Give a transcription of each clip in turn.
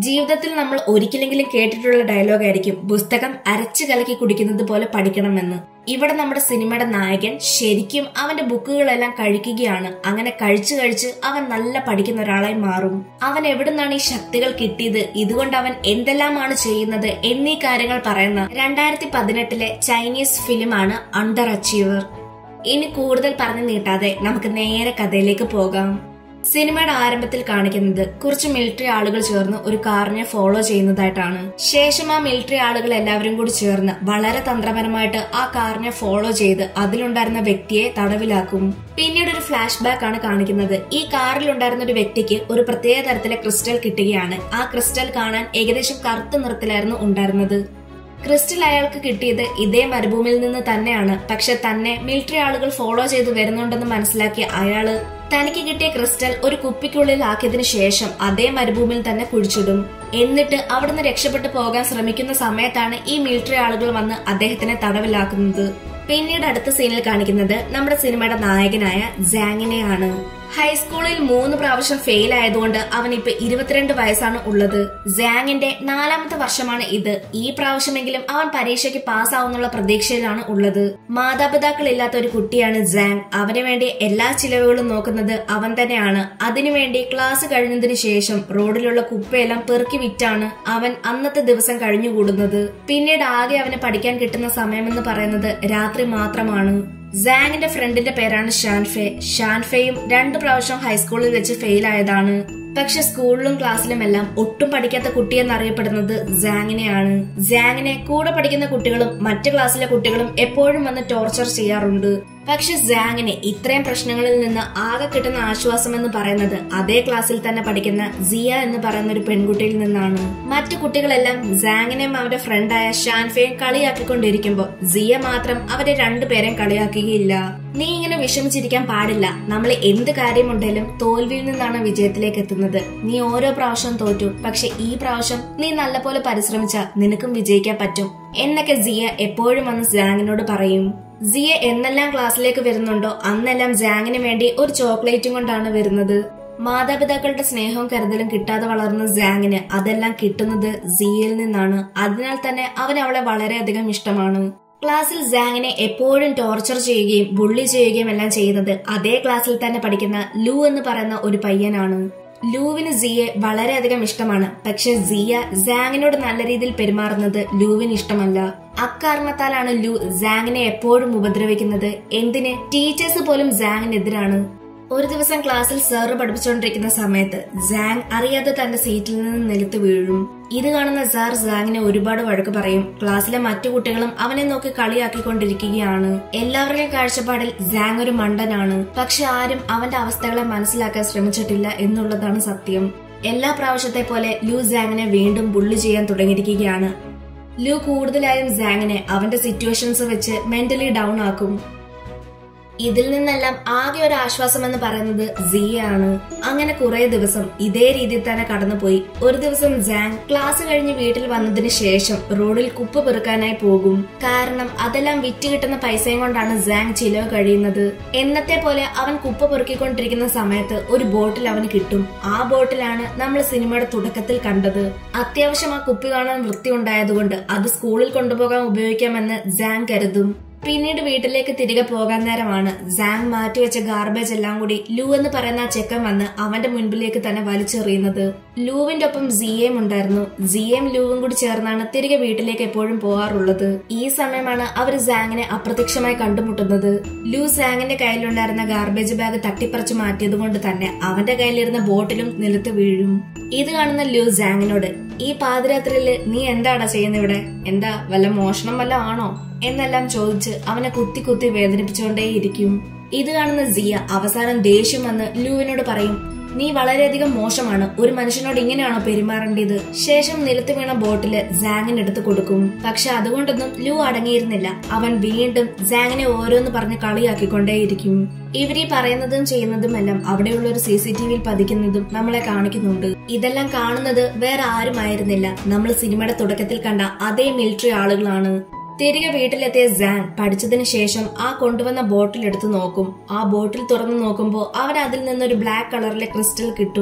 ജീവിതത്തിൽ നമ്മൾ ഒരിക്കലെങ്കിലും കേട്ടിട്ടുള്ള ഡയലോഗ് ആയിരിക്കും പുസ്തകം അരച്ചു കലക്കി കുടിക്കുന്നത് പോലെ പഠിക്കണമെന്ന് ഇവിടെ നമ്മുടെ സിനിമയുടെ നായകൻ ശരിക്കും അവന്റെ ബുക്കുകളെല്ലാം കഴിക്കുകയാണ് അങ്ങനെ കഴിച്ചു കഴിച്ച് അവൻ നല്ല പഠിക്കുന്ന ഒരാളായി മാറും അവൻ എവിടുന്നാണ് ഈ ശക്തികൾ കിട്ടിയത് ഇതുകൊണ്ട് അവൻ എന്തെല്ലാമാണ് ചെയ്യുന്നത് എന്നീ കാര്യങ്ങൾ പറയുന്ന രണ്ടായിരത്തി പതിനെട്ടിലെ ചൈനീസ് ഫിലിമാണ് അണ്ടർ അച്ചീവർ ഇനി കൂടുതൽ പറഞ്ഞു നീട്ടാതെ നമുക്ക് നേരെ കഥയിലേക്ക് പോകാം സിനിമയുടെ ആരംഭത്തിൽ കാണിക്കുന്നത് കുറച്ച് മിലിറ്ററി ആളുകൾ ചേർന്ന് ഒരു കാറിനെ ഫോളോ ചെയ്യുന്നതായിട്ടാണ് ശേഷം ആ മിലിറ്ററി ആളുകൾ എല്ലാവരും കൂടി ചേർന്ന് വളരെ തന്ത്രപരമായിട്ട് ആ കാറിനെ ഫോളോ ചെയ്ത് അതിലുണ്ടായിരുന്ന വ്യക്തിയെ തടവിലാക്കും പിന്നീട് ഒരു ഫ്ലാഷ് ബാക്ക് ആണ് കാണിക്കുന്നത് ഈ കാറിലുണ്ടായിരുന്ന ഒരു വ്യക്തിക്ക് ഒരു പ്രത്യേക തരത്തിലെ ക്രിസ്റ്റൽ കിട്ടുകയാണ് ആ ക്രിസ്റ്റൽ കാണാൻ ഏകദേശം കറുത്ത നിറത്തിലായിരുന്നു ഉണ്ടായിരുന്നത് ക്രിസ്റ്റൽ അയാൾക്ക് കിട്ടിയത് ഇതേ മരുഭൂമിയിൽ നിന്ന് തന്നെയാണ് പക്ഷെ തന്നെ മിലിറ്ററി ആളുകൾ ഫോളോ ചെയ്ത് വരുന്നുണ്ടെന്ന് മനസ്സിലാക്കിയ അയാള് തനിക്ക് കിട്ടിയ ക്രിസ്റ്റൽ ഒരു കുപ്പിക്കുള്ളിൽ ആക്കിയതിനു ശേഷം അതേ മരുഭൂമിയിൽ തന്നെ കുഴിച്ചിടും എന്നിട്ട് അവിടുന്ന് രക്ഷപ്പെട്ടു പോകാൻ ശ്രമിക്കുന്ന സമയത്താണ് ഈ മിലിറ്ററി ആളുകൾ വന്ന് അദ്ദേഹത്തിനെ തടവിലാക്കുന്നത് പിന്നീട് അടുത്ത സീനിൽ കാണിക്കുന്നത് നമ്മുടെ സിനിമയുടെ നായകനായ ജാങ്ങിനെയാണ് ഹൈസ്കൂളിൽ മൂന്ന് പ്രാവശ്യം ഫെയിൽ ആയതുകൊണ്ട് അവൻ ഇപ്പൊ ഇരുപത്തിരണ്ട് വയസ്സാണ് ഉള്ളത് ജാങ്ങിന്റെ നാലാമത്തെ വർഷമാണ് ഇത് ഈ പ്രാവശ്യമെങ്കിലും അവൻ പരീക്ഷയ്ക്ക് പാസ്സാവുന്നുള്ള പ്രതീക്ഷയിലാണ് ഉള്ളത് മാതാപിതാക്കൾ ഇല്ലാത്ത ഒരു കുട്ടിയാണ് ജാങ് അവന് വേണ്ടി എല്ലാ ചിലവുകളും നോക്കുന്നത് അവൻ തന്നെയാണ് അതിനുവേണ്ടി ക്ലാസ് കഴിഞ്ഞതിന് ശേഷം റോഡിലുള്ള കുപ്പയെല്ലാം പെറുക്കി വിറ്റാണ് അവൻ അന്നത്തെ ദിവസം കഴിഞ്ഞുകൂടുന്നത് പിന്നീട് ആകെ അവന് പഠിക്കാൻ കിട്ടുന്ന സമയമെന്ന് പറയുന്നത് രാത്രി മാത്രമാണ് സാങ്ങിന്റെ ഫ്രണ്ടിന്റെ പേരാണ് ഷാൻഫെ ഷാൻഫെയും രണ്ടു പ്രാവശ്യം ഹൈസ്കൂളിൽ വെച്ച് ഫെയിൽ ആയതാണ് പക്ഷെ സ്കൂളിലും ക്ലാസ്സിലും എല്ലാം ഒട്ടും പഠിക്കാത്ത കുട്ടിയെന്നറിയപ്പെടുന്നത് ജാങ്ങിനെയാണ് ജാങ്ങിനെ കൂടെ പഠിക്കുന്ന കുട്ടികളും മറ്റു ക്ലാസ്സിലെ കുട്ടികളും എപ്പോഴും വന്ന് ടോർച്ചർ ചെയ്യാറുണ്ട് പക്ഷെ ജാങ്ങിന് ഇത്രയും പ്രശ്നങ്ങളിൽ നിന്ന് ആകെ കിട്ടുന്ന ആശ്വാസം എന്ന് പറയുന്നത് അതേ ക്ലാസ്സിൽ തന്നെ പഠിക്കുന്ന സിയ എന്ന് പറയുന്ന ഒരു പെൺകുട്ടിയിൽ നിന്നാണ് മറ്റു കുട്ടികളെല്ലാം ജാങ്ങിനെയും അവരുടെ ഫ്രണ്ടായ ഷാൻഫെയും കളിയാക്കിക്കൊണ്ടിരിക്കുമ്പോൾ സിയ മാത്രം അവരെ രണ്ടുപേരെയും കളിയാക്കുകയില്ല നീ ഇങ്ങനെ വിഷമിച്ചിരിക്കാൻ പാടില്ല നമ്മൾ എന്ത് കാര്യമുണ്ടെങ്കിലും തോൽവിയിൽ നിന്നാണ് വിജയത്തിലേക്ക് എത്തുന്നത് നീ ഓരോ പ്രാവശ്യം തോറ്റു പക്ഷെ ഈ പ്രാവശ്യം നീ നല്ലപോലെ പരിശ്രമിച്ച നിനക്കും വിജയിക്കാൻ പറ്റും എന്നൊക്കെ സിയ എപ്പോഴും വന്ന് ജാങ്ങിനോട് പറയും സിയ എന്നെല്ലാം ക്ലാസ്സിലേക്ക് വരുന്നുണ്ടോ അന്നെല്ലാം ജാങ്ങിന് വേണ്ടി ഒരു ചോക്ലേറ്റും കൊണ്ടാണ് വരുന്നത് മാതാപിതാക്കളുടെ സ്നേഹവും കരുതലും കിട്ടാതെ വളർന്ന ജാങ്ങിന് അതെല്ലാം കിട്ടുന്നത് സിയയിൽ നിന്നാണ് അതിനാൽ തന്നെ അവൻ അവളെ വളരെയധികം ഇഷ്ടമാണ് ക്ലാസ്സിൽ ജാങ്ങിനെ എപ്പോഴും ടോർച്ചർ ചെയ്യുകയും ബുള്ളി ചെയ്യുകയും എല്ലാം ചെയ്യുന്നത് അതേ ക്ലാസ്സിൽ തന്നെ പഠിക്കുന്ന ലൂ എന്ന് പറയുന്ന ഒരു പയ്യനാണ് ലൂവിന് സിയെ വളരെയധികം ഇഷ്ടമാണ് പക്ഷെ സിയ സാങ്ങിനോട് നല്ല രീതിയിൽ പെരുമാറുന്നത് ലൂവിന് ഇഷ്ടമല്ല അക്കാരണത്താലാണ് ലൂ സാങ്ങിനെ എപ്പോഴും ഉപദ്രവിക്കുന്നത് എന്തിന് ടീച്ചേഴ്സ് പോലും സാങ്ങിനെതിരാണ് ഒരു ദിവസം ക്ലാസ്സിൽ സാറ് പഠിപ്പിച്ചുകൊണ്ടിരിക്കുന്ന സമയത്ത് സാങ് അറിയാതെ തന്റെ സീറ്റിൽ നിന്ന് നിലത്ത് വീഴും ഇത് കാണുന്ന സാർ സാങ്ങിനെ ഒരുപാട് വഴക്ക് പറയും ക്ലാസ്സിലെ മറ്റു കുട്ടികളും അവനെ നോക്കി കളിയാക്കിക്കൊണ്ടിരിക്കുകയാണ് എല്ലാവരുടെയും കാഴ്ചപ്പാടിൽ സാങ് ഒരു മണ്ടനാണ് പക്ഷെ ആരും അവന്റെ അവസ്ഥകളെ മനസ്സിലാക്കാൻ ശ്രമിച്ചിട്ടില്ല എന്നുള്ളതാണ് സത്യം എല്ലാ പ്രാവശ്യത്തെ പോലെ ലൂ സാങ്ങിനെ വീണ്ടും ബുള്ളി ചെയ്യാൻ തുടങ്ങിയിരിക്കുകയാണ് ലൂ കൂടുതലായും സാങ്ങിനെ അവന്റെ സിറ്റുവേഷൻസ് വെച്ച് മെന്റലി ഡൗൺ ആക്കും ഇതിൽ നിന്നെല്ലാം ആകെ ഒരു ആശ്വാസം എന്ന് പറയുന്നത് സിയ ആണ് അങ്ങനെ കുറെ ദിവസം ഇതേ രീതിയിൽ തന്നെ കടന്നുപോയി ഒരു ദിവസം ജാങ് ക്ലാസ് കഴിഞ്ഞ് വീട്ടിൽ വന്നതിന് ശേഷം റോഡിൽ കുപ്പ് പെറുക്കാനായി പോകും കാരണം അതെല്ലാം വിറ്റ് കിട്ടുന്ന പൈസയും കൊണ്ടാണ് ജാങ് ചിലവ് കഴിയുന്നത് എന്നത്തെ പോലെ അവൻ കുപ്പ പെറുക്കിക്കൊണ്ടിരിക്കുന്ന സമയത്ത് ഒരു ബോട്ടിൽ അവന് കിട്ടും ആ ബോട്ടിലാണ് നമ്മൾ സിനിമയുടെ തുടക്കത്തിൽ കണ്ടത് അത്യാവശ്യം ആ കുപ്പി കാണാൻ വൃത്തി ഉണ്ടായതുകൊണ്ട് അത് സ്കൂളിൽ കൊണ്ടുപോകാൻ ഉപയോഗിക്കാമെന്ന് ജാങ് കരുതും പിന്നീട് വീട്ടിലേക്ക് തിരികെ പോകാൻ നേരമാണ് സാങ് മാറ്റിവെച്ച ഗാർബേജ് എല്ലാം കൂടി ലൂ എന്ന് പറയുന്ന ആ ചെക്കൻ വന്ന് അവന്റെ മുൻപിലേക്ക് തന്നെ വലിച്ചെറിയുന്നത് ലൂവിന്റെ ഒപ്പം സിയയും ഉണ്ടായിരുന്നു സിയയും ലൂവും കൂടി ചേർന്നാണ് തിരികെ വീട്ടിലേക്ക് എപ്പോഴും പോകാറുള്ളത് ഈ സമയമാണ് അവർ സാങ്ങിനെ അപ്രത്യക്ഷമായി കണ്ടുമുട്ടുന്നത് ലൂ സാങ്ങിന്റെ കയ്യിലുണ്ടായിരുന്ന ഗാർബേജ് ബാഗ് തട്ടിപ്പറിച്ചു മാറ്റിയത് കൊണ്ട് തന്നെ അവന്റെ കയ്യിലിരുന്ന ബോട്ടിലും നിലത്ത് വീഴും ഇത് കാണുന്ന ലൂ സാങ്ങിനോട് ഈ പാതിരാത്രിയില് നീ എന്താടാ ചെയ്യുന്ന ഇവിടെ എന്താ വല്ല മോഷണം വല്ല ആണോ എന്നെല്ലാം ചോദിച്ച് അവനെ കുത്തി കുത്തി വേദനിപ്പിച്ചുകൊണ്ടേയിരിക്കും ഇത് കാണുന്ന സിയ അവസാനം ദേഷ്യം വന്ന് ലൂവിനോട് പറയും നീ വളരെയധികം മോശമാണ് ഒരു മനുഷ്യനോട് ഇങ്ങനെയാണോ പെരുമാറേണ്ടത് ശേഷം നിലത്ത് വീണ ബോട്ടില് സാങ്ങിന് എടുത്തു കൊടുക്കും പക്ഷെ അതുകൊണ്ടൊന്നും ലൂ അടങ്ങിയിരുന്നില്ല അവൻ വീണ്ടും സാങ്ങിനെ ഓരോന്ന് പറഞ്ഞ് കളിയാക്കിക്കൊണ്ടേയിരിക്കും ഇവരീ പറയുന്നതും ചെയ്യുന്നതുമെല്ലാം അവിടെയുള്ള ഒരു സി സി ടി വിയിൽ പതിക്കുന്നതും നമ്മളെ കാണിക്കുന്നുണ്ട് ഇതെല്ലാം കാണുന്നത് വേറെ ആരുമായിരുന്നില്ല നമ്മൾ സിനിമയുടെ തുടക്കത്തിൽ കണ്ട അതേ മിലിറ്ററി ആളുകളാണ് തിരികെ വീട്ടിലെത്തിയ സാങ് പഠിച്ചതിന് ശേഷം ആ കൊണ്ടുവന്ന ബോട്ടിൽ എടുത്തു നോക്കും ആ ബോട്ടിൽ തുറന്നു നോക്കുമ്പോൾ അവൻ അതിൽ നിന്നൊരു ബ്ലാക്ക് കളറിലെ ക്രിസ്റ്റൽ കിട്ടും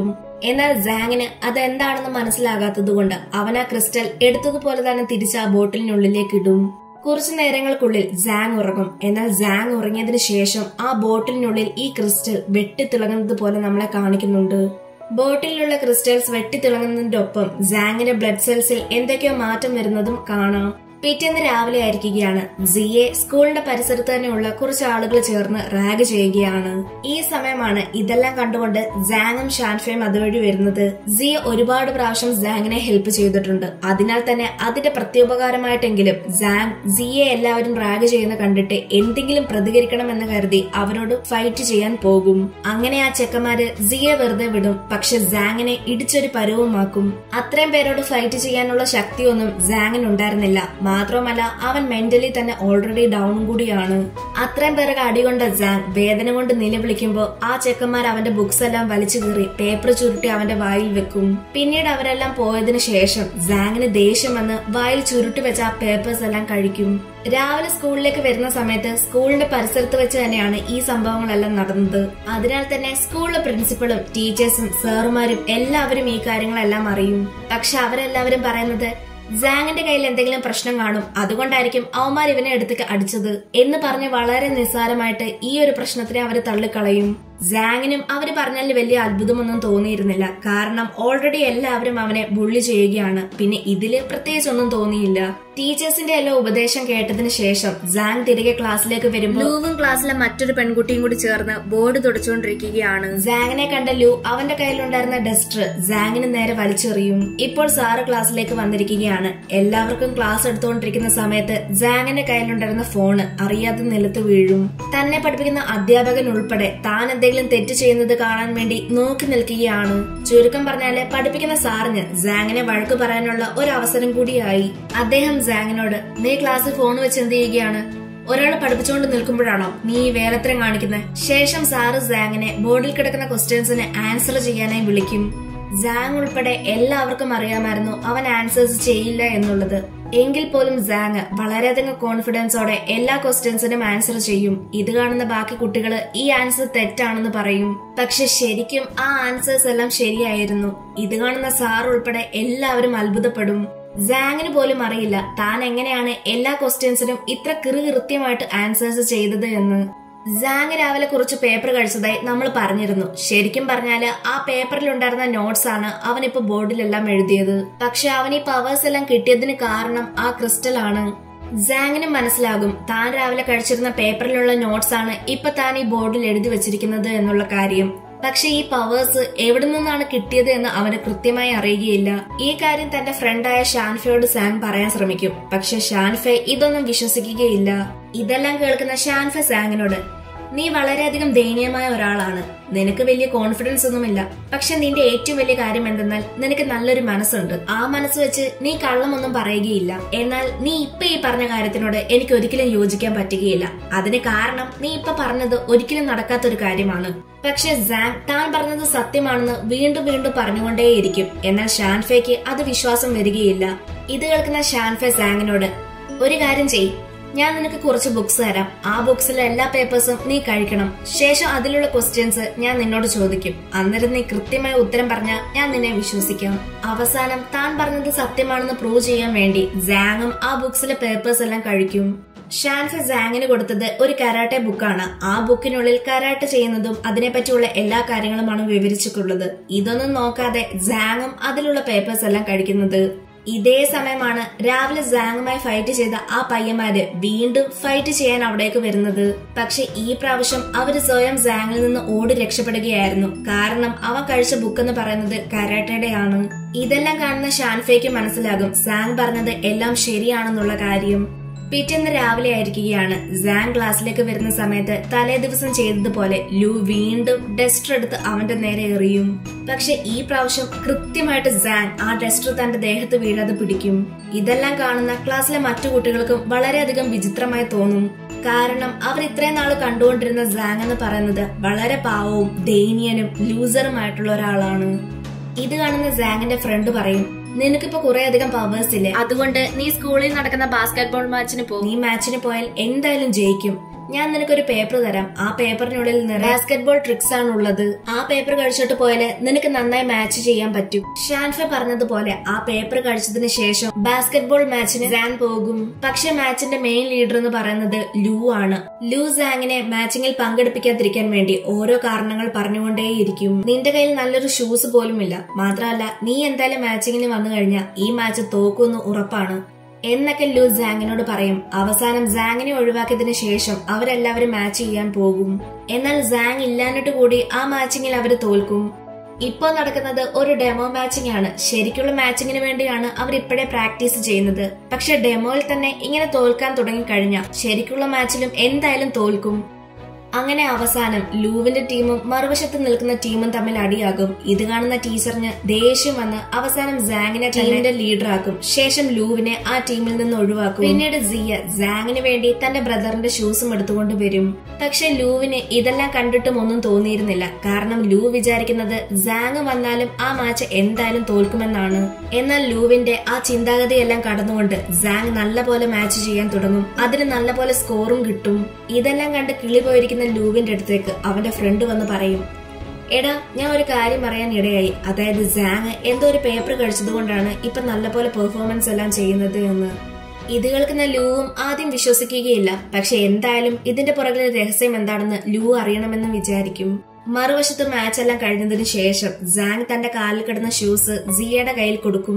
എന്നാൽ സാങ്ങിന് അതെന്താണെന്ന് മനസ്സിലാകാത്തതുകൊണ്ട് അവൻ ആ ക്രിസ്റ്റൽ എടുത്തതുപോലെ തന്നെ തിരിച്ച് ആ ബോട്ടിലിനുള്ളിലേക്ക് ഇടും കുറച്ചു നേരങ്ങൾക്കുള്ളിൽ സാങ് ഉറങ്ങും എന്നാൽ സാങ് ഉറങ്ങിയതിനു ശേഷം ആ ബോട്ടിലിനുള്ളിൽ ഈ ക്രിസ്റ്റൽ വെട്ടിത്തിളങ്ങുന്നത് പോലെ നമ്മളെ കാണിക്കുന്നുണ്ട് ബോട്ടിലുള്ള ക്രിസ്റ്റൽസ് വെട്ടിത്തിളങ്ങുന്നതിന്റെ ഒപ്പം സാങ്ങിന്റെ ബ്ലഡ് സെൽസിൽ എന്തൊക്കെയോ മാറ്റം വരുന്നതും കാണാം പിറ്റേന്ന് രാവിലെ ആയിരിക്കുകയാണ് സിയെ സ്കൂളിന്റെ പരിസരത്ത് തന്നെയുള്ള കുറച്ച് ആളുകൾ ചേർന്ന് റാഗ് ചെയ്യുകയാണ് ഈ സമയമാണ് ഇതെല്ലാം കണ്ടുകൊണ്ട് സാങ്ങും ഷാൻഫയും അതുവഴി വരുന്നത് സിയെ ഒരുപാട് പ്രാവശ്യം സാങ്ങിനെ ഹെൽപ്പ് ചെയ്തിട്ടുണ്ട് അതിനാൽ തന്നെ അതിന്റെ പ്രത്യുപകാരമായിട്ടെങ്കിലും സാങ് സിയെ എല്ലാവരും റാഗ് ചെയ്യുന്ന കണ്ടിട്ട് എന്തെങ്കിലും പ്രതികരിക്കണമെന്ന് കരുതി അവരോട് ഫൈറ്റ് ചെയ്യാൻ പോകും അങ്ങനെ ആ ചെക്കന്മാര് സിയെ വെറുതെ വിടും പക്ഷെ സാങ്ങിനെ ഇടിച്ചൊരു പരുവമാക്കും അത്രയും പേരോട് ഫൈറ്റ് ചെയ്യാനുള്ള ശക്തിയൊന്നും സാങ്ങിന് ഉണ്ടായിരുന്നില്ല മാത്രമല്ല അവൻ മെന്റലി തന്നെ ഓൾറെഡി ഡൗണും കൂടിയാണ് അത്രയും പേർക്ക് അടികൊണ്ട സാങ് വേദന കൊണ്ട് നിലവിളിക്കുമ്പോൾ ആ ചെക്കന്മാർ അവന്റെ ബുക്സ് എല്ലാം വലിച്ചു കീറി പേപ്പർ ചുരുട്ടി അവന്റെ വായിൽ വെക്കും പിന്നീട് അവരെല്ലാം പോയതിനു ശേഷം സാങ്ങിന് ദേഷ്യം വന്ന് വായിൽ ചുരുട്ടി വെച്ച ആ പേപ്പേഴ്സ് എല്ലാം കഴിക്കും രാവിലെ സ്കൂളിലേക്ക് വരുന്ന സമയത്ത് സ്കൂളിന്റെ പരിസരത്ത് വെച്ച് തന്നെയാണ് ഈ സംഭവങ്ങളെല്ലാം നടന്നത് അതിനാൽ തന്നെ സ്കൂളിലെ പ്രിൻസിപ്പളും ടീച്ചേഴ്സും സാറുമാരും എല്ലാവരും ഈ കാര്യങ്ങളെല്ലാം അറിയും പക്ഷെ അവരെല്ലാവരും പറയുന്നത് സാങ്ങിന്റെ കയ്യിൽ എന്തെങ്കിലും പ്രശ്നം കാണും അതുകൊണ്ടായിരിക്കും അവന്മാർ ഇവനെ എടുത്ത് അടിച്ചത് എന്ന് പറഞ്ഞ് വളരെ നിസ്സാരമായിട്ട് ഈ ഒരു പ്രശ്നത്തിനെ അവര് തള്ളിക്കളയും സാങ്ങിനും അവര് പറഞ്ഞാൽ വലിയ അത്ഭുതമൊന്നും തോന്നിയിരുന്നില്ല കാരണം ഓൾറെഡി എല്ലാവരും അവനെ ബുള്ളി ചെയ്യുകയാണ് പിന്നെ ഇതില് പ്രത്യേകിച്ചൊന്നും തോന്നിയില്ല ടീച്ചേഴ്സിന്റെ എല്ലാം ഉപദേശം കേട്ടതിന് ശേഷം സാങ് തിരികെ ക്ലാസ്സിലേക്ക് വരുമ്പോൾ ലൂവും ക്ലാസ്സിലെ മറ്റൊരു പെൺകുട്ടിയും കൂടി ചേർന്ന് ബോർഡ് തുടച്ചുകൊണ്ടിരിക്കുകയാണ് സാങ്ങിനെ കണ്ട ലൂ അവന്റെ കയ്യിലുണ്ടായിരുന്ന ഡസ്റ്റർ സാങ്ങിന് നേരെ വലിച്ചെറിയും ഇപ്പോൾ സാറ് ക്ലാസ്സിലേക്ക് വന്നിരിക്കുകയാണ് എല്ലാവർക്കും ക്ലാസ് എടുത്തുകൊണ്ടിരിക്കുന്ന സമയത്ത് സാങ്ങിന്റെ കയ്യിലുണ്ടായിരുന്ന ഫോണ് അറിയാതെ നിലത്ത് വീഴും തന്നെ പഠിപ്പിക്കുന്ന അധ്യാപകൻ ഉൾപ്പെടെ താൻ എന്തെങ്കിലും തെറ്റ് ചെയ്യുന്നത് കാണാൻ വേണ്ടി നോക്കി നിൽക്കുകയാണ് ചുരുക്കം പറഞ്ഞാല് പഠിപ്പിക്കുന്ന സാറിന് സാങ്ങിനെ വഴക്ക് പറയാനുള്ള ഒരു അവസരം കൂടിയായി അദ്ദേഹം സാങ്ങിനോട് നീ ക്ലാസ്സിൽ ഫോൺ വെച്ച് എന്ത് ചെയ്യുകയാണ് ഒരാൾ പഠിപ്പിച്ചുകൊണ്ട് നിൽക്കുമ്പോഴാണോ നീ ഈ വേലത്തരം കാണിക്കുന്നത് ശേഷം സാറ് സാങ്ങിനെ ബോർഡിൽ കിടക്കുന്ന ക്വസ്റ്റ്യൻസിന് ആൻസർ ചെയ്യാനായി വിളിക്കും സാങ് ഉൾപ്പെടെ എല്ലാവർക്കും അറിയാമായിരുന്നു അവൻ ആൻസേഴ്സ് ചെയ്യില്ല എന്നുള്ളത് എങ്കിൽ പോലും സാങ് വളരെയധികം കോൺഫിഡൻസോടെ എല്ലാ ക്വസ്റ്റ്യൻസിനും ആൻസർ ചെയ്യും ഇത് കാണുന്ന ബാക്കി കുട്ടികൾ ഈ ആൻസർ തെറ്റാണെന്ന് പറയും പക്ഷെ ശരിക്കും ആ ആൻസേഴ്സ് എല്ലാം ശരിയായിരുന്നു ഇത് കാണുന്ന സാർ ഉൾപ്പെടെ എല്ലാവരും അത്ഭുതപ്പെടും സാങ്ങിന് പോലും അറിയില്ല താൻ എങ്ങനെയാണ് എല്ലാ ക്വസ്റ്റ്യൻസിനും ഇത്ര കൃത്യമായിട്ട് ആൻസേഴ്സ് ചെയ്തത് എന്ന് സാങ് രാവിലെ കുറച്ച് പേപ്പർ കഴിച്ചതായി നമ്മൾ പറഞ്ഞിരുന്നു ശരിക്കും പറഞ്ഞാല് ആ പേപ്പറിൽ ഉണ്ടായിരുന്ന നോട്ട്സ് ആണ് അവൻ ഇപ്പൊ ബോർഡിലെല്ലാം എഴുതിയത് പക്ഷെ അവൻ ഈ പവേഴ്സ് എല്ലാം കിട്ടിയതിന് കാരണം ആ ക്രിസ്റ്റൽ ആണ് സാങ്ങിന് മനസ്സിലാകും താൻ രാവിലെ കഴിച്ചിരുന്ന പേപ്പറിലുള്ള നോട്ട്സ് ആണ് ഇപ്പൊ താൻ ഈ ബോർഡിൽ എഴുതി വെച്ചിരിക്കുന്നത് എന്നുള്ള കാര്യം പക്ഷെ ഈ പവേഴ്സ് എവിടെ നിന്നാണ് കിട്ടിയത് എന്ന് അവന് കൃത്യമായി അറിയുകയില്ല ഈ കാര്യം തന്റെ ഫ്രണ്ടായ ഷാൻഫയോട് സാങ് പറയാൻ ശ്രമിക്കും പക്ഷെ ഷാൻഫെ ഇതൊന്നും വിശ്വസിക്കുകയില്ല ഇതെല്ലാം കേൾക്കുന്ന ഷാൻഫെ സാങ്ങിനോട് നീ വളരെയധികം ദയനീയമായ ഒരാളാണ് നിനക്ക് വലിയ കോൺഫിഡൻസ് ഒന്നുമില്ല പക്ഷെ നിന്റെ ഏറ്റവും വലിയ കാര്യം എന്തെന്നാൽ നിനക്ക് നല്ലൊരു മനസ്സുണ്ട് ആ മനസ്സ് വെച്ച് നീ കള്ളമൊന്നും പറയുകയില്ല എന്നാൽ നീ ഇപ്പൊ ഈ പറഞ്ഞ കാര്യത്തിനോട് എനിക്ക് ഒരിക്കലും യോജിക്കാൻ പറ്റുകയില്ല അതിന് കാരണം നീ ഇപ്പൊ പറഞ്ഞത് ഒരിക്കലും നടക്കാത്തൊരു കാര്യമാണ് പക്ഷെ സാങ് താൻ പറഞ്ഞത് സത്യമാണെന്ന് വീണ്ടും വീണ്ടും പറഞ്ഞുകൊണ്ടേയിരിക്കും എന്നാൽ ഷാൻഫേക്ക് അത് വിശ്വാസം വരികയില്ല ഇത് കേൾക്കുന്ന ഷാൻഫെ സാങ്ങിനോട് ഒരു കാര്യം ചെയ് ഞാൻ നിനക്ക് കുറച്ച് ബുക്സ് തരാം ആ ബുക്സിലെ എല്ലാ പേപ്പേഴ്സും നീ കഴിക്കണം ശേഷം അതിലുള്ള ക്വസ്റ്റ്യൻസ് ഞാൻ നിന്നോട് ചോദിക്കും അന്നേരം നീ കൃത്യമായ ഉത്തരം പറഞ്ഞാൽ ഞാൻ നിന്നെ വിശ്വസിക്കാം അവസാനം താൻ പറഞ്ഞത് സത്യമാണെന്ന് പ്രൂവ് ചെയ്യാൻ വേണ്ടി സാങ്ങും ആ ബുക്സിലെ പേപ്പേഴ്സ് എല്ലാം കഴിക്കും ഷാൻഫ സാങ്ങിന് കൊടുത്തത് ഒരു കരാട്ടെ ബുക്കാണ് ആ ബുക്കിനുള്ളിൽ കരാട്ടെ ചെയ്യുന്നതും അതിനെപ്പറ്റിയുള്ള എല്ലാ കാര്യങ്ങളുമാണ് വിവരിച്ചിട്ടുള്ളത് ഇതൊന്നും നോക്കാതെ സാങ്ങും അതിലുള്ള പേപ്പേഴ്സ് എല്ലാം കഴിക്കുന്നത് ഇതേ സമയമാണ് രാവിലെ സാങ്ങുമായി ഫൈറ്റ് ചെയ്ത ആ പയ്യന്മാര് വീണ്ടും ഫൈറ്റ് ചെയ്യാൻ അവിടേക്ക് വരുന്നത് പക്ഷെ ഈ പ്രാവശ്യം അവര് സ്വയം സാങ്ങിൽ നിന്ന് ഓടി രക്ഷപ്പെടുകയായിരുന്നു കാരണം അവൻ കഴിച്ച ബുക്ക് എന്ന് പറയുന്നത് കരാട്ടയുടെയാണ് ഇതെല്ലാം കാണുന്ന ഷാൻഫയ്ക്ക് മനസ്സിലാകും സാങ് പറഞ്ഞത് എല്ലാം ശരിയാണെന്നുള്ള കാര്യം പിറ്റേന്ന് രാവിലെ ആയിരിക്കുകയാണ് സാങ് ക്ലാസ്സിലേക്ക് വരുന്ന സമയത്ത് തലേ ദിവസം ചെയ്തതുപോലെ ലു വീണ്ടും ഡസ്റ്റർ എടുത്ത് അവന്റെ നേരെ എറിയും പക്ഷെ ഈ പ്രാവശ്യം കൃത്യമായിട്ട് സാങ് ആ ഡസ്റ്റർ തന്റെ ദേഹത്ത് വീഴാതെ പിടിക്കും ഇതെല്ലാം കാണുന്ന ക്ലാസ്സിലെ മറ്റു കുട്ടികൾക്കും വളരെയധികം വിചിത്രമായി തോന്നും കാരണം അവർ ഇത്രയും നാൾ കണ്ടുകൊണ്ടിരുന്ന സാങ് എന്ന് പറയുന്നത് വളരെ പാവവും ദയനീയനും ലൂസറുമായിട്ടുള്ള ഒരാളാണ് ഇത് കാണുന്ന സാങ്ങിന്റെ ഫ്രണ്ട് പറയും നിനക്കിപ്പോ കുറെ അധികം പവേഴ്സ് ഇല്ലേ അതുകൊണ്ട് നീ സ്കൂളിൽ നടക്കുന്ന ബാസ്കറ്റ്ബോൾ മാച്ചിന് പോ നീ മാച്ചിന് പോയാൽ എന്തായാലും ജയിക്കും ഞാൻ നിനക്കൊരു പേപ്പർ തരാം ആ പേപ്പറിനുള്ളിൽ ബാസ്കറ്റ്ബോൾ ട്രിക്സ് ആണ് ഉള്ളത് ആ പേപ്പർ കഴിച്ചിട്ട് പോയാല് നിനക്ക് നന്നായി മാച്ച് ചെയ്യാൻ പറ്റും ഷാൻഫെ പറഞ്ഞതുപോലെ ആ പേപ്പർ കഴിച്ചതിന് ശേഷം ബാസ്കറ്റ്ബോൾ മാച്ചിന് സാൻ പോകും പക്ഷെ മാച്ചിന്റെ മെയിൻ ലീഡർ എന്ന് പറയുന്നത് ലൂ ആണ് ലൂ സാങ്ങിനെ മാച്ചിങ്ങിൽ പങ്കെടുപ്പിക്കാതിരിക്കാൻ വേണ്ടി ഓരോ കാരണങ്ങൾ പറഞ്ഞുകൊണ്ടേയിരിക്കും നിന്റെ കയ്യിൽ നല്ലൊരു ഷൂസ് പോലുമില്ല മാത്രമല്ല നീ എന്തായാലും മാച്ചിങ്ങിന് വന്നു കഴിഞ്ഞാൽ ഈ മാച്ച് തോക്കുമെന്ന് ഉറപ്പാണ് എന്നൊക്കെ ലൂ സാങ്ങിനോട് പറയും അവസാനം സാങ്ങിനെ ഒഴിവാക്കിയതിനു ശേഷം അവരെല്ലാവരും മാച്ച് ചെയ്യാൻ പോകും എന്നാൽ സാങ് ഇല്ലാഞ്ഞിട്ട് കൂടി ആ മാച്ചിങ്ങിൽ അവർ തോൽക്കും ഇപ്പോൾ നടക്കുന്നത് ഒരു ഡെമോ മാച്ചിങ് ആണ് ശരിക്കുള്ള മാച്ചിങ്ങിന് വേണ്ടിയാണ് അവർ ഇപ്പോഴേ പ്രാക്ടീസ് ചെയ്യുന്നത് പക്ഷെ ഡെമോയിൽ തന്നെ ഇങ്ങനെ തോൽക്കാൻ തുടങ്ങിക്കഴിഞ്ഞ ശരിക്കുള്ള മാച്ചിലും എന്തായാലും തോൽക്കും അങ്ങനെ അവസാനം ലൂവിന്റെ ടീമും മറുവശത്ത് നിൽക്കുന്ന ടീമും തമ്മിൽ അടിയാകും ഇത് കാണുന്ന ടീച്ചറിന് ദേഷ്യം വന്ന് അവസാനം സാങ്ങിനെ ടീമിന്റെ ലീഡറാക്കും ശേഷം ലൂവിനെ ആ ടീമിൽ നിന്ന് ഒഴിവാക്കും പിന്നീട് സിയ സാങ്ങിന് വേണ്ടി തന്റെ ബ്രദറിന്റെ ഷൂസും എടുത്തുകൊണ്ട് വരും പക്ഷെ ലൂവിന് ഇതെല്ലാം കണ്ടിട്ടും ഒന്നും തോന്നിയിരുന്നില്ല കാരണം ലൂ വിചാരിക്കുന്നത് സാങ് വന്നാലും ആ മാച്ച് എന്തായാലും തോൽക്കുമെന്നാണ് എന്നാൽ ലൂവിന്റെ ആ ചിന്താഗതിയെല്ലാം കടന്നുകൊണ്ട് സാങ് നല്ലപോലെ മാച്ച് ചെയ്യാൻ തുടങ്ങും അതിന് നല്ലപോലെ സ്കോറും കിട്ടും ഇതെല്ലാം കണ്ട് കിളി പോയിരിക്കുന്ന ലൂവിന്റെ അടുത്തേക്ക് അവന്റെ ഫ്രണ്ട് വന്ന് പറയും എടാ ഞാൻ ഒരു കാര്യം അറിയാൻ ഇടയായി അതായത് സാങ് എന്തോ ഒരു പേപ്പർ കഴിച്ചതുകൊണ്ടാണ് ഇപ്പൊ നല്ലപോലെ പെർഫോമൻസ് എല്ലാം ചെയ്യുന്നത് എന്ന് ഇത് കേൾക്കുന്ന ലൂവും ആദ്യം വിശ്വസിക്കുകയില്ല പക്ഷെ എന്തായാലും ഇതിന്റെ പുറകിലെ രഹസ്യം എന്താണെന്ന് ലൂ അറിയണമെന്ന് വിചാരിക്കും മറുവശത്ത് മാച്ച് എല്ലാം കഴിഞ്ഞതിന് ശേഷം സാങ് തന്റെ കാലിൽ കിടന്ന ഷൂസ് സിയയുടെ കയ്യിൽ കൊടുക്കും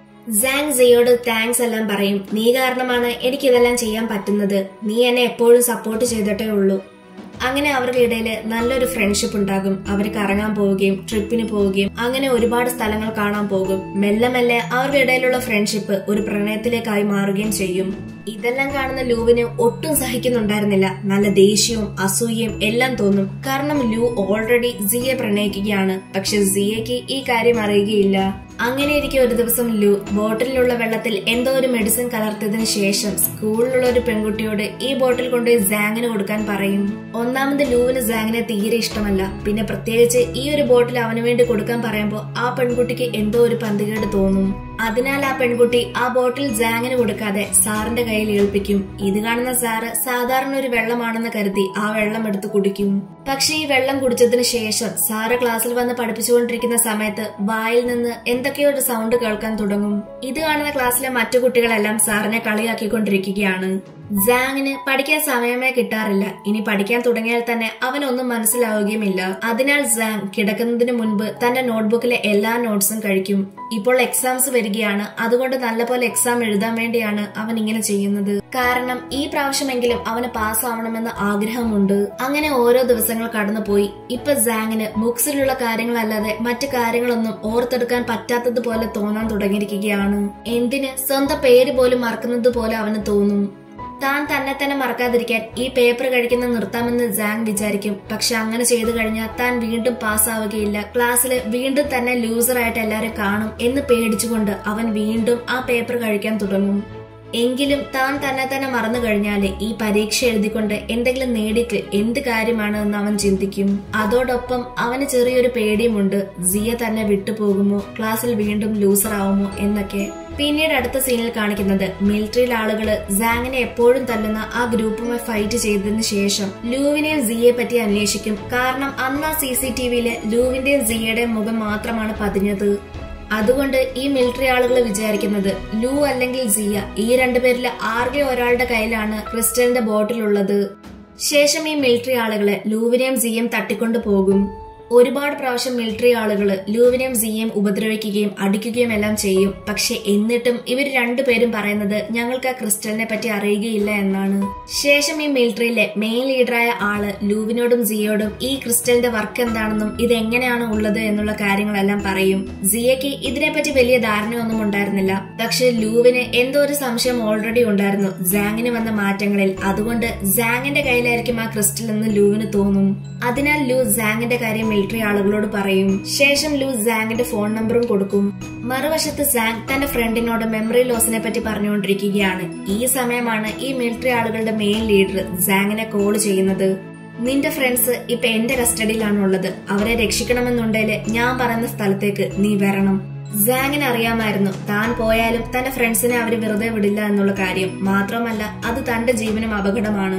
സാങ് സിയോട് താങ്ക്സ് എല്ലാം പറയും നീ കാരണമാണ് എനിക്ക് ഇതെല്ലാം ചെയ്യാൻ പറ്റുന്നത് നീ എന്നെ എപ്പോഴും സപ്പോർട്ട് ചെയ്തിട്ടേ ഉള്ളൂ അങ്ങനെ അവരുടെ ഇടയിൽ നല്ലൊരു ഫ്രണ്ട്ഷിപ്പ് ഉണ്ടാകും അവർ കറങ്ങാൻ പോവുകയും ട്രിപ്പിന് പോവുകയും അങ്ങനെ ഒരുപാട് സ്ഥലങ്ങൾ കാണാൻ പോകും മെല്ലെ മെല്ലെ അവരുടെ ഇടയിലുള്ള ഫ്രണ്ട്ഷിപ്പ് ഒരു പ്രണയത്തിലേക്കായി മാറുകയും ചെയ്യും ഇതെല്ലാം കാണുന്ന ലൂവിന് ഒട്ടും സഹിക്കുന്നുണ്ടായിരുന്നില്ല നല്ല ദേഷ്യവും അസൂയയും എല്ലാം തോന്നും കാരണം ലൂ ഓൾറെഡി സിയെ പ്രണയിക്കുകയാണ് പക്ഷെ സിയയ്ക്ക് ഈ കാര്യം അറിയുകയില്ല അങ്ങനെ ഇരിക്കെ ഒരു ദിവസം ലു ബോട്ടിലുള്ള വെള്ളത്തിൽ എന്തോ ഒരു മെഡിസിൻ കലർത്തിയതിനു ശേഷം സ്കൂളിലുള്ള ഒരു പെൺകുട്ടിയോട് ഈ ബോട്ടിൽ കൊണ്ടുപോയി സാങ്ങിന് കൊടുക്കാൻ പറയും ഒന്നാമത് ലൂവിന് സാങ്ങിനെ തീരെ ഇഷ്ടമല്ല പിന്നെ പ്രത്യേകിച്ച് ഈ ഒരു ബോട്ടിൽ അവന് വേണ്ടി കൊടുക്കാൻ പറയുമ്പോൾ ആ പെൺകുട്ടിക്ക് എന്തോ ഒരു പന്തികേട് തോന്നും അതിനാൽ ആ പെൺകുട്ടി ആ ബോട്ടിൽ സാങ്ങിന് കൊടുക്കാതെ സാറിന്റെ കയ്യിൽ ഏൽപ്പിക്കും ഇത് കാണുന്ന സാറ് സാധാരണ ഒരു വെള്ളമാണെന്ന് കരുതി ആ വെള്ളം എടുത്ത് കുടിക്കും പക്ഷെ ഈ വെള്ളം കുടിച്ചതിന് ശേഷം സാറ് ക്ലാസ്സിൽ വന്ന് പഠിപ്പിച്ചുകൊണ്ടിരിക്കുന്ന സമയത്ത് വായിൽ നിന്ന് എന്തൊക്കെയോ ഒരു സൗണ്ട് കേൾക്കാൻ തുടങ്ങും ഇത് കാണുന്ന ക്ലാസ്സിലെ മറ്റു കുട്ടികളെല്ലാം സാറിനെ കളിയാക്കിക്കൊണ്ടിരിക്കുകയാണ് സാങ്ങിന് പഠിക്കാൻ സമയമേ കിട്ടാറില്ല ഇനി പഠിക്കാൻ തുടങ്ങിയാൽ തന്നെ അവനൊന്നും മനസ്സിലാവുകയുമില്ല അതിനാൽ സാങ് കിടക്കുന്നതിന് മുൻപ് തന്റെ നോട്ട്ബുക്കിലെ എല്ലാ നോട്ട്സും കഴിക്കും ഇപ്പോൾ എക്സാംസ് വരികയാണ് അതുകൊണ്ട് നല്ലപോലെ എക്സാം എഴുതാൻ വേണ്ടിയാണ് അവൻ ഇങ്ങനെ ചെയ്യുന്നത് കാരണം ഈ പ്രാവശ്യമെങ്കിലും അവന് പാസ്സാവണമെന്ന് ആഗ്രഹമുണ്ട് അങ്ങനെ ഓരോ ദിവസങ്ങൾ കടന്നുപോയി ഇപ്പൊ സാങ്ങിന് ബുക്സിലുള്ള കാര്യങ്ങളല്ലാതെ മറ്റു കാര്യങ്ങളൊന്നും ഓർത്തെടുക്കാൻ പറ്റാത്തതുപോലെ തോന്നാൻ തുടങ്ങിയിരിക്കുകയാണ് എന്തിന് സ്വന്തം പേര് പോലും മറക്കുന്നത് പോലെ അവന് തോന്നും താൻ തന്നെ തന്നെ മറക്കാതിരിക്കാൻ ഈ പേപ്പർ കഴിക്കുന്ന നിർത്താമെന്ന് സാങ് വിചാരിക്കും പക്ഷെ അങ്ങനെ ചെയ്തു കഴിഞ്ഞാൽ താൻ വീണ്ടും പാസ്സാവുകയില്ല ക്ലാസ്സിൽ വീണ്ടും തന്നെ ലൂസറായിട്ട് എല്ലാരും കാണും എന്ന് പേടിച്ചുകൊണ്ട് അവൻ വീണ്ടും ആ പേപ്പർ കഴിക്കാൻ തുടങ്ങും എങ്കിലും താൻ തന്നെ തന്നെ മറന്നു കഴിഞ്ഞാല് ഈ പരീക്ഷ എഴുതിക്കൊണ്ട് എന്തെങ്കിലും നേടിക്ക് എന്ത് കാര്യമാണ് എന്ന് അവൻ ചിന്തിക്കും അതോടൊപ്പം അവന് ചെറിയൊരു പേടിയുമുണ്ട് സിയ തന്നെ വിട്ടുപോകുമോ ക്ലാസ്സിൽ വീണ്ടും ലൂസർ ആവുമോ എന്നൊക്കെ പിന്നീട് അടുത്ത സീനിൽ കാണിക്കുന്നത് മിലിറ്ററിയിൽ ആളുകള് സാങ്ങിനെ എപ്പോഴും തല്ലുന്ന ആ ഗ്രൂപ്പുമായി ഫൈറ്റ് ചെയ്തതിനു ശേഷം ലൂവിനെയും സിയെ പറ്റി അന്വേഷിക്കും കാരണം അന്ന് ആ സി സി ടി വിയില് ലൂവിന്റെയും സിയയുടെയും മുഖം മാത്രമാണ് പതിഞ്ഞത് അതുകൊണ്ട് ഈ മിലിറ്ററി ആളുകൾ വിചാരിക്കുന്നത് ലൂ അല്ലെങ്കിൽ സിയ ഈ രണ്ടുപേരിൽ ആർക്കെ ഒരാളുടെ കയ്യിലാണ് ക്രിസ്റ്റലിന്റെ ബോട്ടിലുള്ളത് ശേഷം ഈ മിലിറ്ററി ആളുകളെ ലൂവിനെയും സിയും തട്ടിക്കൊണ്ടു പോകും ഒരുപാട് പ്രാവശ്യം മിലിറ്ററി ആളുകൾ ലൂവിനെയും സിയെയും ഉപദ്രവിക്കുകയും അടിക്കുകയും എല്ലാം ചെയ്യും പക്ഷെ എന്നിട്ടും ഇവർ രണ്ടുപേരും പറയുന്നത് ഞങ്ങൾക്ക് ആ ക്രിസ്റ്റലിനെ പറ്റി അറിയുകയില്ല എന്നാണ് ശേഷം ഈ മിലിറ്ററിയിലെ മെയിൻ ലീഡറായ ആള് ലൂവിനോടും സിയോടും ഈ ക്രിസ്റ്റലിന്റെ വർക്ക് എന്താണെന്നും ഇത് എങ്ങനെയാണ് ഉള്ളത് എന്നുള്ള കാര്യങ്ങളെല്ലാം പറയും സിയയ്ക്ക് ഇതിനെപ്പറ്റി വലിയ ധാരണയൊന്നും ഉണ്ടായിരുന്നില്ല പക്ഷെ ലൂവിന് എന്തോ ഒരു സംശയം ഓൾറെഡി ഉണ്ടായിരുന്നു സാങ്ങിന് വന്ന മാറ്റങ്ങളിൽ അതുകൊണ്ട് സാങ്ങിന്റെ കയ്യിലായിരിക്കും ആ ക്രിസ്റ്റൽ എന്ന് ലൂവിന് തോന്നും അതിനാൽ ലൂ സാങ്ങിന്റെ കാര്യം മിലിറ്ററി ആളുകളോട് പറയും ശേഷം ലൂ സാങ്ങിന്റെ ഫോൺ നമ്പറും കൊടുക്കും മറുവശത്ത് സാങ് തന്റെ ഫ്രണ്ടിനോട് മെമ്മറി ലോസിനെ പറ്റി പറഞ്ഞുകൊണ്ടിരിക്കുകയാണ് ഈ സമയമാണ് ഈ മിലിറ്ററി ആളുകളുടെ മെയിൻ ലീഡർ സാങ്ങിനെ കോൾ ചെയ്യുന്നത് നിന്റെ ഫ്രണ്ട്സ് ഇപ്പൊ എന്റെ കസ്റ്റഡിയിലാണ് ഉള്ളത് അവരെ രക്ഷിക്കണമെന്നുണ്ടെങ്കില് ഞാൻ പറയുന്ന സ്ഥലത്തേക്ക് നീ വരണം സാങ്ങിന് അറിയാമായിരുന്നു താൻ പോയാലും തന്റെ ഫ്രണ്ട്സിനെ അവര് വെറുതെ വിടില്ല എന്നുള്ള കാര്യം മാത്രമല്ല അത് തന്റെ ജീവനും അപകടമാണ്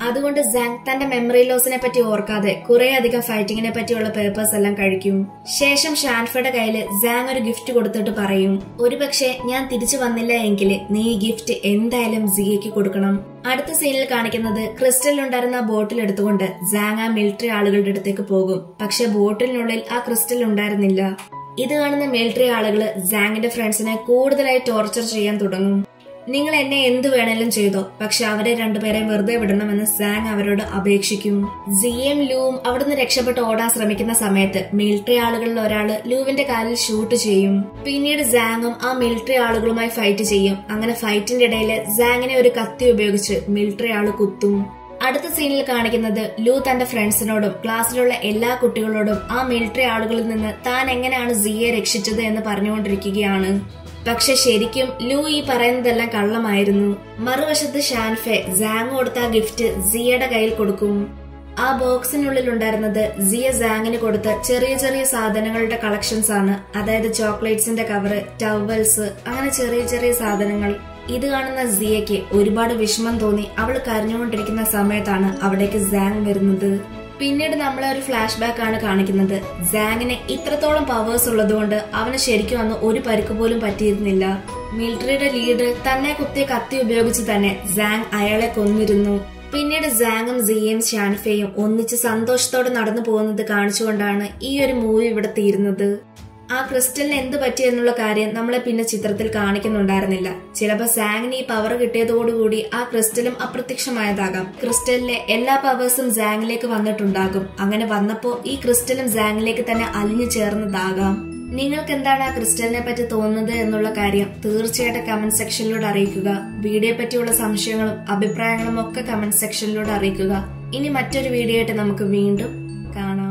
അതുകൊണ്ട് സാങ് തന്റെ മെമ്മറി ലോസിനെ പറ്റി ഓർക്കാതെ കുറെ അധികം ഫൈറ്റിങ്ങിനെ പറ്റിയുള്ള പേപ്പേഴ്സ് എല്ലാം കഴിക്കും ശേഷം ഷാൻഫയുടെ കയ്യില് സാങ് ഒരു ഗിഫ്റ്റ് കൊടുത്തിട്ട് പറയും ഒരുപക്ഷെ ഞാൻ തിരിച്ചു വന്നില്ല എങ്കിൽ നീ ഈ ഗിഫ്റ്റ് എന്തായാലും സിയയ്ക്ക് കൊടുക്കണം അടുത്ത സീനിൽ കാണിക്കുന്നത് ക്രിസ്റ്റലിൽ ഉണ്ടായിരുന്ന ആ ബോട്ടിൽ എടുത്തുകൊണ്ട് സാങ് ആ മിലിറ്ററി ആളുകളുടെ അടുത്തേക്ക് പോകും പക്ഷെ ബോട്ടിലിനുള്ളിൽ ആ ക്രിസ്റ്റൽ ഉണ്ടായിരുന്നില്ല ഇത് കാണുന്ന മിലിറ്ററി ആളുകൾ സാങ്ങിന്റെ ഫ്രണ്ട്സിനെ കൂടുതലായി ടോർച്ചർ ചെയ്യാൻ തുടങ്ങും നിങ്ങൾ എന്നെ എന്ത് വേണേലും ചെയ്തോ പക്ഷെ അവരെ രണ്ടുപേരെയും വെറുതെ വിടണമെന്ന് സാങ് അവരോട് അപേക്ഷിക്കും സിയും ലൂവും അവിടുന്ന് രക്ഷപ്പെട്ട് ഓടാൻ ശ്രമിക്കുന്ന സമയത്ത് മിലിറ്ററി ആളുകളിൽ ഒരാള് ലൂവിന്റെ കാലിൽ ഷൂട്ട് ചെയ്യും പിന്നീട് സാങ്ങും ആ മിലിറ്ററി ആളുകളുമായി ഫൈറ്റ് ചെയ്യും അങ്ങനെ ഫൈറ്റിന്റെ ഇടയിൽ സാങ്ങിനെ ഒരു കത്തി ഉപയോഗിച്ച് മിലിറ്ററി ആള് കുത്തും അടുത്ത സീനിൽ കാണിക്കുന്നത് ലൂ തന്റെ ഫ്രണ്ട്സിനോടും ക്ലാസ്സിലുള്ള എല്ലാ കുട്ടികളോടും ആ മിലിറ്ററി ആളുകളിൽ നിന്ന് താൻ എങ്ങനെയാണ് സിയെ രക്ഷിച്ചത് എന്ന് പറഞ്ഞുകൊണ്ടിരിക്കുകയാണ് പക്ഷെ ശരിക്കും ലൂ ഈ പറയുന്നതെല്ലാം കള്ളമായിരുന്നു മറുവശത്ത് ഷാൻഫെ സാങ് കൊടുത്ത ആ ഗിഫ്റ്റ് സിയയുടെ കയ്യിൽ കൊടുക്കും ആ ബോക്സിനുള്ളിൽ ഉണ്ടായിരുന്നത് സിയ സാങ്ങിന് കൊടുത്ത ചെറിയ ചെറിയ സാധനങ്ങളുടെ കളക്ഷൻസ് ആണ് അതായത് ചോക്ലേറ്റ്സിന്റെ കവറ് ടവൽസ് അങ്ങനെ ചെറിയ ചെറിയ സാധനങ്ങൾ ഇത് കാണുന്ന സിയയ്ക്ക് ഒരുപാട് വിഷമം തോന്നി അവൾ കരഞ്ഞുകൊണ്ടിരിക്കുന്ന സമയത്താണ് അവിടേക്ക് സാങ് വരുന്നത് പിന്നീട് നമ്മളെ ഒരു ഫ്ലാഷ് ബാക്ക് ആണ് കാണിക്കുന്നത് സാങ്ങിന് ഇത്രത്തോളം പവേഴ്സ് ഉള്ളതുകൊണ്ട് അവന് ശരിക്കും അന്ന് ഒരു പരിക്ക് പോലും പറ്റിയിരുന്നില്ല മിലിറ്ററിയുടെ ലീഡർ തന്നെ കുത്തിയ കത്തി ഉപയോഗിച്ച് തന്നെ സാങ് അയാളെ കൊന്നിരുന്നു പിന്നീട് സാങ്ങും സിയയും ഷാൻഫയും ഒന്നിച്ച് സന്തോഷത്തോടെ നടന്നു പോകുന്നത് കാണിച്ചുകൊണ്ടാണ് ഈ ഒരു മൂവി ഇവിടെ തീരുന്നത് ആ ക്രിസ്റ്റലിന് എന്ത് പറ്റി എന്നുള്ള കാര്യം നമ്മളെ പിന്നെ ചിത്രത്തിൽ കാണിക്കുന്നുണ്ടായിരുന്നില്ല ചിലപ്പോ സാങ്ങിന് ഈ പവർ കിട്ടിയതോടുകൂടി ആ ക്രിസ്റ്റലും അപ്രത്യക്ഷമായതാകാം ക്രിസ്റ്റലിലെ എല്ലാ പവേഴ്സും സാങ്ങിലേക്ക് വന്നിട്ടുണ്ടാകും അങ്ങനെ വന്നപ്പോ ഈ ക്രിസ്റ്റലും സാങ്ങിലേക്ക് തന്നെ അലിഞ്ഞു ചേർന്നതാകാം നിങ്ങൾക്ക് എന്താണ് ആ ക്രിസ്റ്റലിനെ പറ്റി തോന്നുന്നത് എന്നുള്ള കാര്യം തീർച്ചയായിട്ടും കമന്റ് സെക്ഷനിലൂടെ അറിയിക്കുക വീഡിയോയെ പറ്റിയുള്ള സംശയങ്ങളും അഭിപ്രായങ്ങളും ഒക്കെ കമന്റ് സെക്ഷനിലൂടെ അറിയിക്കുക ഇനി മറ്റൊരു വീഡിയോ ആയിട്ട് നമുക്ക് വീണ്ടും കാണാം